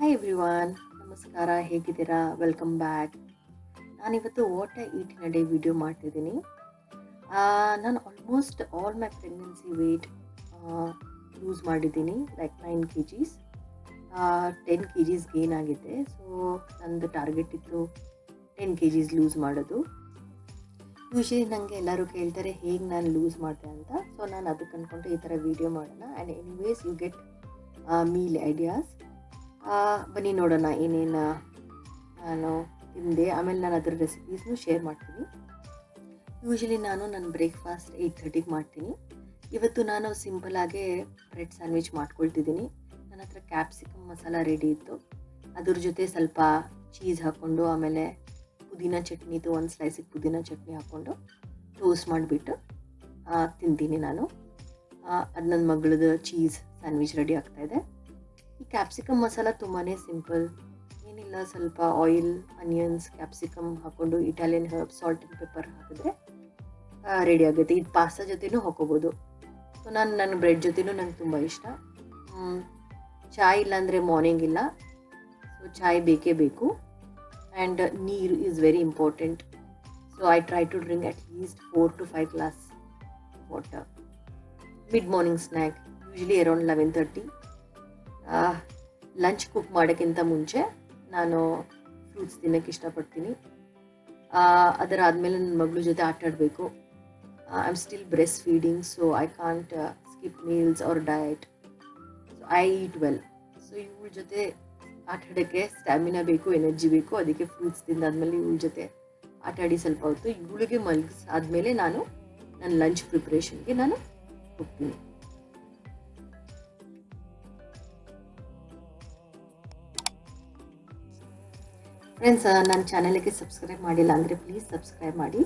Hi everyone ನಮಸ್ಕಾರ ಹೇಗಿದ್ದೀರಾ welcome back ನಾನಿವತ್ತು what I eat in a day video ಮಾಡ್ತಿದ್ದೀನಿ ನಾನು almost all my pregnancy weight lose ಮಾಡಿದ್ದೀನಿ like nine K Gs ten K Gs gain ಆಗಿದೆ so ನಂದು target ಇತ್ತು ಟೆನ್ ಕೆ ಜೀಸ್ ಲೂಸ್ ಮಾಡೋದು ಯೂಶಲಿ ನನಗೆ ಎಲ್ಲರೂ ಕೇಳ್ತಾರೆ ಹೇಗೆ ನಾನು ಲೂಸ್ ಮಾಡಿದೆ ಅಂತ ಸೊ ನಾನು ಅದಕ್ಕೆ ಅಂದ್ಕೊಂಡು ಈ ಥರ ವೀಡಿಯೋ ಮಾಡೋಣ and anyways you get meal ideas ಬನ್ನಿ ನೋಡೋಣ ಏನೇನು ನಾನು ತಿಂದೆ ಆಮೇಲೆ ನಾನು ಅದ್ರ ರೆಸಿಪೀಸ್ನು ಶೇರ್ ಮಾಡ್ತೀನಿ ಯೂಶಲಿ ನಾನು ನನ್ನ ಬ್ರೇಕ್ಫಾಸ್ಟ್ ಏಯ್ಟ್ ಥರ್ಟಿಗೆ ಮಾಡ್ತೀನಿ ಇವತ್ತು ನಾನು ಸಿಂಪಲಾಗೆ ಬ್ರೆಡ್ ಸ್ಯಾಂಡ್ವಿಚ್ ಮಾಡ್ಕೊಳ್ತಿದ್ದೀನಿ ನನ್ನ ಹತ್ರ ಕ್ಯಾಪ್ಸಿಕಮ್ ಮಸಾಲ ರೆಡಿ ಇತ್ತು ಅದ್ರ ಜೊತೆ ಸ್ವಲ್ಪ ಚೀಸ್ ಹಾಕ್ಕೊಂಡು ಆಮೇಲೆ ಪುದೀನ ಚಟ್ನಿ ಇತ್ತು ಒಂದು ಸ್ಲೈಸಿಗೆ ಪುದೀನ ಚಟ್ನಿ ಹಾಕ್ಕೊಂಡು ಟೋಸ್ಟ್ ಮಾಡಿಬಿಟ್ಟು ತಿಂತೀನಿ ನಾನು ಅದು ನನ್ನ ಮಗಳದು ಚೀಸ್ ಸ್ಯಾಂಡ್ವಿಚ್ ರೆಡಿ ಆಗ್ತಾಯಿದೆ ಈ ಕ್ಯಾಪ್ಸಿಕಮ್ ಮಸಾಲ ತುಂಬಾ ಸಿಂಪಲ್ ಏನಿಲ್ಲ ಸ್ವಲ್ಪ ಆಯಿಲ್ ಅನಿಯನ್ಸ್ ಕ್ಯಾಪ್ಸಿಕಮ್ ಹಾಕ್ಕೊಂಡು Italian herb salt and pepper ಹಾಕಿದ್ರೆ ರೆಡಿ ಆಗುತ್ತೆ ಇದು ಪಾಸ್ತಾ ಜೊತೆನೂ ಹಾಕೋಬೋದು ಸೊ ನಾನು ನನ್ನ ಬ್ರೆಡ್ ಜೊತೆನೂ ನಂಗೆ ತುಂಬ ಇಷ್ಟ ಚಾಯ್ ಇಲ್ಲಾಂದರೆ ಮಾರ್ನಿಂಗ್ ಇಲ್ಲ ಸೊ ಚಾಯ್ ಬೇಕೇ ಬೇಕು ಆ್ಯಂಡ್ ನೀರು is very important so I try to drink at least four to five glass water mid morning snack usually around eleven thirty lunch cook ಮಾಡೋಕ್ಕಿಂತ ಮುಂಚೆ ನಾನು ಫ್ರೂಟ್ಸ್ ತಿನ್ನೋಕ್ಕೆ ಇಷ್ಟಪಡ್ತೀನಿ ಅದರ ಆದಮೇಲೆ ನನ್ನ ಮಗಳ ಜೊತೆ ಆಟ ಆಡಬೇಕು I am still breast feeding so I can't skip meals or diet so I eat well so ಇವಳ ಜೊತೆ ಆಟ ಆಡೋಕ್ಕೆ ಸ್ಟ್ಯಾಮಿನಾ ಬೇಕು ಎನರ್ಜಿ ಬೇಕು ಅದಕ್ಕೆ ಫ್ರೂಟ್ಸ್ ತಿಂದಾದ್ಮೇಲೆ ಇವಳ ಜೊತೆ ಆಟ ಆಡಿ ಸ್ವಲ್ಪ ಹೊತ್ತು ಇವಳಿಗೆ ಮಲಗಿಸ್ ಆದಮೇಲೆ ನಾನು ನನ್ನ ಲಂಚ್ ಪ್ರಿಪ್ರೇಷನ್ಗೆ ನಾನು ಹೋಗ್ತೀನಿ ಫ್ರೆಂಡ್ಸ್ ನನ್ನ ಚಾನಲ್ಗೆ ಸಬ್ಸ್ಕ್ರೈಬ್ ಮಾಡಿಲ್ಲ ಅಂದರೆ ಪ್ಲೀಸ್ ಸಬ್ಸ್ಕ್ರೈಬ್ ಮಾಡಿ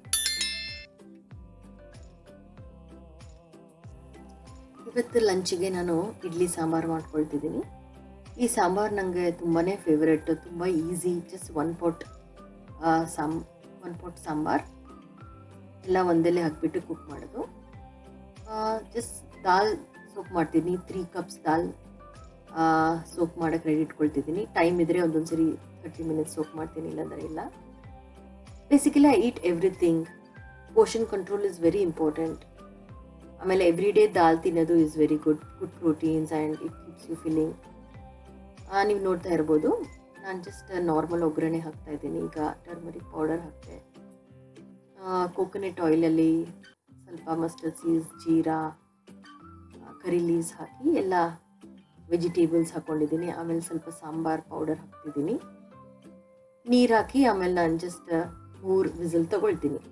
ಇವತ್ತು ಲಂಚಿಗೆ ನಾನು ಇಡ್ಲಿ ಸಾಂಬಾರು ಮಾಡ್ಕೊಳ್ತಿದ್ದೀನಿ ಈ ಸಾಂಬಾರು ನನಗೆ ತುಂಬಾ ಫೇವ್ರೆಟ್ ತುಂಬ easy just one pot sambar one pot sambar ಎಲ್ಲ ಒಂದಲ್ಲೇ ಹಾಕಿಬಿಟ್ಟು ಕುಕ್ ಮಾಡೋದು ಜಸ್ಟ್ ದಾಲ್ ಸೋಪ್ ಮಾಡ್ತೀನಿ ತ್ರೀ ಕಪ್ಸ್ ದಾಲ್ ಸೋಪ್ ಮಾಡೋಕ್ಕೆ ರೆಡಿ ಇಟ್ಕೊಳ್ತಿದ್ದೀನಿ ಟೈಮ್ ಇದ್ದರೆ ಒಂದೊಂದು ಸರಿ ತರ್ಟಿ ಮಿನಿಟ್ಸ್ ಸೋಪ್ ಮಾಡ್ತೀನಿ ಇಲ್ಲಾಂದರೆ ಇಲ್ಲ basically I eat everything portion control is very important ಆಮೇಲೆ ಎವ್ರಿ ಡೇ ದಾಲ್ ತಿನ್ನೋದು is very good good proteins and it keeps you feeling ನೀವು ನೋಡ್ತಾ ಇರ್ಬೋದು ನಾನು ಜಸ್ಟ್ ನಾರ್ಮಲ್ ಒಗ್ಗರಣೆ ಹಾಕ್ತಾ ಇದ್ದೀನಿ ಈಗ ಟರ್ಮರಿಕ್ ಪೌಡರ್ ಹಾಕ್ತೆ ಕೋಕೋನಟ್ ಆಯಿಲಲ್ಲಿ ಸ್ವಲ್ಪ ಮಸ್ಟರ್ಡ್ ಸೀಸ್ ಜೀರಾ ಕರಿ ಲೀವ್ಸ್ ಹಾಕಿ ಎಲ್ಲ ವೆಜಿಟೇಬಲ್ಸ್ ಹಾಕ್ಕೊಂಡಿದ್ದೀನಿ ಆಮೇಲೆ ಸ್ವಲ್ಪ ಸಾಂಬಾರ್ ಪೌಡರ್ ಹಾಕ್ತಿದ್ದೀನಿ ನೀರು ಹಾಕಿ ಆಮೇಲೆ ನಾನು ಜಸ್ಟ್ ಮೂರು ವಿಸಿಲ್ ತಗೊಳ್ತೀನಿ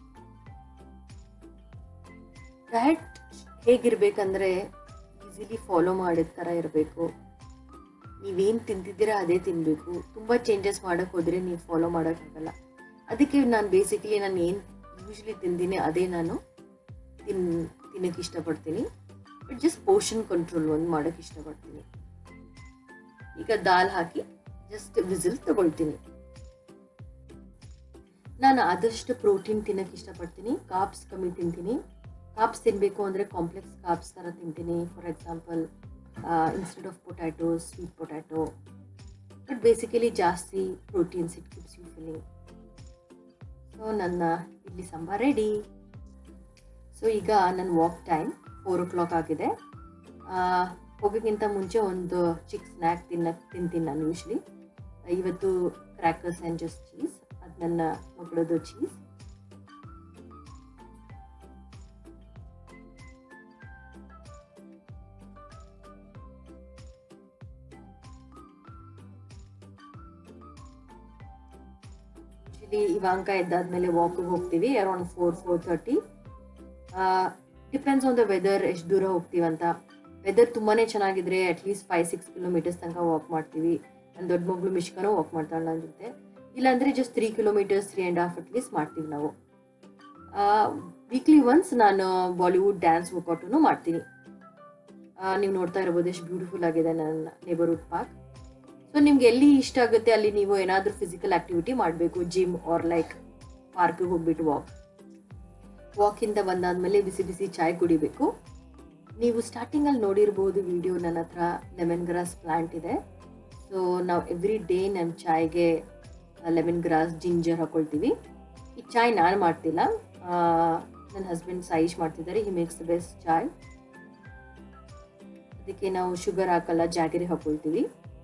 ಡಯಟ್ ಹೇಗಿರ್ಬೇಕಂದ್ರೆ ಈಸಿಲಿ ಫಾಲೋ ಮಾಡಿದ ಥರ ಇರಬೇಕು ನೀವೇನು ತಿಂತಿದ್ದೀರಾ ಅದೇ ತಿನ್ನಬೇಕು ತುಂಬ ಚೇಂಜಸ್ ಮಾಡೋಕ್ಕೆ ಹೋದರೆ ನೀವು ಫಾಲೋ ಮಾಡೋಕ್ಕಾಗಲ್ಲ ಅದಕ್ಕೆ ನಾನು ಬೇಸಿಕಲಿ ನಾನು ಏನು ಯೂಶ್ವಲಿ ತಿಂತೀನಿ ಅದೇ ನಾನು ತಿನ್ ತಿನ್ನೋಕ್ಕೆ ಇಷ್ಟಪಡ್ತೀನಿ ಬಟ್ ಜಸ್ಟ್ ಪೋಷನ್ ಕಂಟ್ರೋಲ್ ಒಂದು ಮಾಡೋಕ್ಕೆ ಇಷ್ಟಪಡ್ತೀನಿ ಈಗ ದಾಲ್ ಹಾಕಿ ಜಸ್ಟ್ ವಿಸಿಲ್ ತಗೊಳ್ತೀನಿ ನಾನು ಆದಷ್ಟು ಪ್ರೋಟೀನ್ ತಿನ್ನೋಕ್ಕೆ ಇಷ್ಟಪಡ್ತೀನಿ ಕಾಪ್ಸ್ ಕಮ್ಮಿ ತಿಂತೀನಿ ಕಾಪ್ಸ್ ತಿನ್ನಬೇಕು ಅಂದರೆ ಕಾಂಪ್ಲೆಕ್ಸ್ ಕಾಪ್ಸ್ ಥರ ತಿಂತೀನಿ for example instead of potato sweet potato but basically ಜಾಸ್ತಿ proteins it keeps you feeling so ನನ್ನ ಇಡ್ಲಿ ಸಾಂಬಾರ್ ರೆಡಿ ಸೊ ಈಗ ನನ್ನ walk time four o'clock ಆಗಿದೆ ಹೋಗೋಕ್ಕಿಂತ ಮುಂಚೆ ಒಂದು ಚಿಕ್ಕ ಸ್ನ್ಯಾಕ್ ತಿನ್ನಕ್ಕೆ ತಿಂತೀನಿ ನಾನು ಯೂಶ್ವಲಿ ಇವತ್ತು ಕ್ರ್ಯಾಕರ್ಸ್ ಆ್ಯಂಡ್ ಜಸ್ಟ್ ಚೀಸ್ ಅದು ನನ್ನ ಮಗಳದು ಚೀಸ್ ಯೂಶ್ವಲಿ ಇವಾಂಕ ಎದ್ದಾದ್ಮೇಲೆ ವಾಕಿಗೆ ಹೋಗ್ತೀವಿ around four four thirty depends on the weather ಎಷ್ಟು ದೂರ ಹೋಗ್ತೀವಂತ ವೆದರ್ ತುಂಬಾ ಚೆನ್ನಾಗಿದ್ರೆ ಅಟ್ಲೀಸ್ಟ್ ಫೈವ್ ಸಿಕ್ಸ್ ಕಿಲೋಮೀಟರ್ಸ್ ತನಕ ವಾಕ್ ಮಾಡ್ತೀವಿ ನನ್ನ ದೊಡ್ಡ ಮಗಳು ಮಿಷ್ಕನೂ ವಾಕ್ ಮಾಡ್ತಾಳೆ ನನ್ನ ಜೊತೆ ಇಲ್ಲಾಂದರೆ just three kilometres three and half at least ಮಾಡ್ತೀವಿ ನಾವು ವೀಕ್ಲಿ ಒನ್ಸ್ ನಾನು ಬಾಲಿವುಡ್ ಡ್ಯಾನ್ಸ್ ವರ್ಕೌಟನ್ನು ಮಾಡ್ತೀನಿ ನೀವು ನೋಡ್ತಾ ಇರ್ಬೋದು ಎಷ್ಟು ಬ್ಯೂಟಿಫುಲ್ ಆಗಿದೆ ನನ್ನ ನೇಬರ್ಹುಡ್ ಪಾರ್ಕ್ ಸೊ ನಿಮ್ಗೆ ಎಲ್ಲಿ ಇಷ್ಟ ಆಗುತ್ತೆ ಅಲ್ಲಿ ನೀವು ಏನಾದರೂ ಫಿಸಿಕಲ್ ಆಕ್ಟಿವಿಟಿ ಮಾಡಬೇಕು ಜಿಮ್ ಆರ್ ಲೈಕ್ ಪಾರ್ಕಿಗೆ ಹೋಗ್ಬಿಟ್ಟು ವಾಕ್ ವಾಕಿಂದ ಬಂದಾದ್ಮೇಲೆ ಬಿಸಿ ಬಿಸಿ ಚಾಯ್ ಕುಡಿಬೇಕು ನೀವು ಸ್ಟಾರ್ಟಿಂಗಲ್ಲಿ ನೋಡಿರ್ಬೋದು ವಿಡಿಯೋ ನನ್ನ ಹತ್ರ ಲೆಮನ್ ಗ್ರಾಸ್ ಪ್ಲಾಂಟ್ ಇದೆ ಸೊ ನಾವು ಎವ್ರಿ ಡೇ ನಮ್ಮ ಚಾಯ್ಗೆ ಲೆಮನ್ ಗ್ರಾಸ್ ಜಿಂಜರ್ ಹಾಕೊಳ್ತೀವಿ ಈ ಚಾಯ್ ನಾನು ಮಾಡ್ತಿಲ್ಲ ನನ್ನ ಹಸ್ಬೆಂಡ್ ಸಾಯಿಶ್ ಮಾಡ್ತಿದ್ದಾರೆ he makes the best chai ಅದಕ್ಕೆ ನಾವು ಶುಗರ್ ಹಾಕಲ್ಲ ಜಾಗರಿ ಹಾಕೊಳ್ತೀವಿ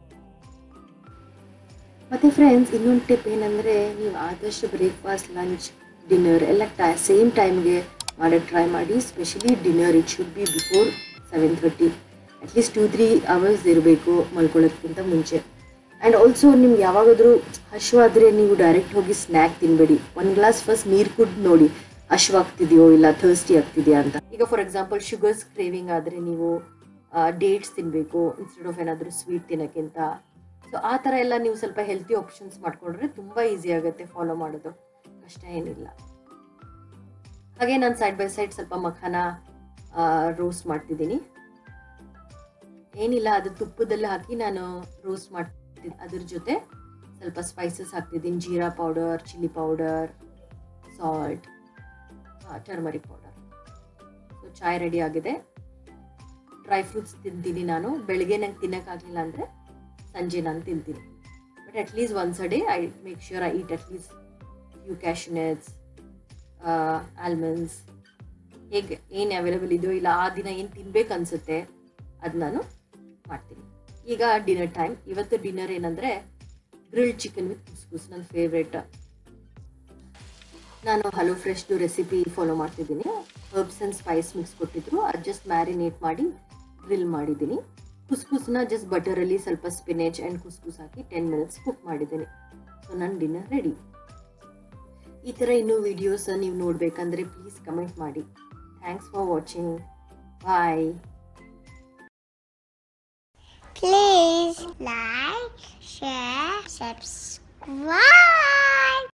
ಮತ್ತು ಫ್ರೆಂಡ್ಸ್ ಇನ್ನೊಂದು ಟಿಪ್ ಏನಂದರೆ ನೀವು ಆದಷ್ಟು ಬ್ರೇಕ್ಫಾಸ್ಟ್ ಲಂಚ್ ಡಿನ್ನರ್ ಎಲ್ಲ ಟೈ ಸೇಮ್ ಟೈಮ್ಗೆ ಮಾಡೋಕ್ಕೆ ಟ್ರೈ ಮಾಡಿ specially dinner it should be before seven thirty at least two three hours ಇರಬೇಕು ಮಲ್ಕೊಳ್ಳೋದಕ್ಕಿಂತ ಮುಂಚೆ ಆ್ಯಂಡ್ ಆಲ್ಸೋ ನಿಮ್ಗೆ ಯಾವಾಗಾದರೂ ಹಶ್ವಾದರೆ ನೀವು ಡೈರೆಕ್ಟ್ ಹೋಗಿ ಸ್ನ್ಯಾಕ್ ತಿನ್ಬೇಡಿ ಒಂದು ಗ್ಲಾಸ್ ಫಸ್ಟ್ ನೀರು ಕುಡ್ದು ನೋಡಿ ಹಶ್ವಾಗ್ತಿದೆಯೋ ಇಲ್ಲ ಥರ್ಸ್ಟಿ ಆಗ್ತಿದೆಯಾ ಅಂತ ಈಗ ಫಾರ್ ಎಕ್ಸಾಂಪಲ್ ಶುಗರ್ಸ್ ಕ್ರೇವಿಂಗ್ ಆದರೆ ನೀವು ಡೇಟ್ಸ್ ತಿನ್ನಬೇಕು ಇನ್ಸ್ಟೆಡ್ ಆಫ್ ಏನಾದರೂ ಸ್ವೀಟ್ ತಿನ್ನೋಕ್ಕಿಂತ ಸೊ ಆ ಥರ ಎಲ್ಲ ನೀವು ಸ್ವಲ್ಪ ಹೆಲ್ತಿ ಆಪ್ಷನ್ಸ್ ಮಾಡ್ಕೊಂಡ್ರೆ ತುಂಬ ಈಸಿ ಆಗುತ್ತೆ ಫಾಲೋ ಮಾಡೋದು ಕಷ್ಟ ಏನಿಲ್ಲ ಹಾಗೆ ನಾನು ಸೈಡ್ ಬೈ ಸೈಡ್ ಸ್ವಲ್ಪ ಮಖಾನ ರೋಸ್ಟ್ ಮಾಡ್ತಿದ್ದೀನಿ ಏನಿಲ್ಲ ಅದು ತುಪ್ಪದಲ್ಲಿ ಹಾಕಿ ನಾನು ರೋಸ್ಟ್ ಮಾಡ್ತಿದ್ದೀನಿ ಅದ್ರ ಜೊತೆ ಸ್ವಲ್ಪ ಸ್ಪೈಸಸ್ ಹಾಕ್ತಿದ್ದೀನಿ jeera powder chilli powder salt turmeric powder so chai ready ಆಗಿದೆ ಡ್ರೈ ಫ್ರೂಟ್ಸ್ ತಿಂತೀನಿ ನಾನು ಬೆಳಗ್ಗೆ ನಂಗೆ ತಿನ್ನೋಕ್ಕಾಗಲಿಲ್ಲ ಅಂದರೆ ಸಂಜೆ ನಾನು ತಿಂತೀನಿ but at least once a day I make sure I eat at least few cashew nuts almonds ಹೇಗೆ ಏನು ಅವೈಲೇಬಲ್ ಇದೆಯೋ ಇಲ್ಲ ಆ ದಿನ ಏನು ತಿನ್ಬೇಕು ಅನಿಸುತ್ತೆ ಅದು ನಾನು ಮಾಡ್ತೀನಿ ಈಗ ಡಿನ್ನರ್ ಟೈಮ್ ಇವತ್ತು ಡಿನ್ನರ್ ಏನಂದರೆ ಗ್ರಿಲ್ಡ್ ಚಿಕನ್ ವಿತ್ ಕುಸ್ಕುಸ್ ನನ್ನ ಫೇವ್ರೇಟ್ ನಾನು ಹಲೋ ಫ್ರೆಶ್ದು ರೆಸಿಪಿ ಫಾಲೋ ಮಾಡ್ತಿದ್ದೀನಿ ಹರ್ಬ್ಸ್ ಆ್ಯಂಡ್ ಸ್ಪೈಸ್ ಮಿಕ್ಸ್ ಕೊಟ್ಟಿದ್ರು ಅದು ಜಸ್ಟ್ ಮ್ಯಾರಿನೇಟ್ ಮಾಡಿ ಗ್ರಿಲ್ ಮಾಡಿದ್ದೀನಿ ಕುಸ್ಕುಸ್ನ ಜಸ್ಟ್ ಬಟರಲ್ಲಿ ಸ್ವಲ್ಪ ಸ್ಪಿನೇಜ್ ಆ್ಯಂಡ್ ಕುಸ್ಕುಸ್ ಹಾಕಿ ಟೆನ್ ಮಿನಿಟ್ಸ್ ಕುಕ್ ಮಾಡಿದ್ದೀನಿ ಸೊ ನನ್ನ ಡಿನ್ನರ್ ರೆಡಿ ಈ ಥರ ಇನ್ನೂ ವಿಡಿಯೋಸ್ ನೀವು ನೋಡಬೇಕಂದ್ರೆ ಪ್ಲೀಸ್ ಕಮೆಂಟ್ ಮಾಡಿ thanks for watching bye Please like, share, subscribe.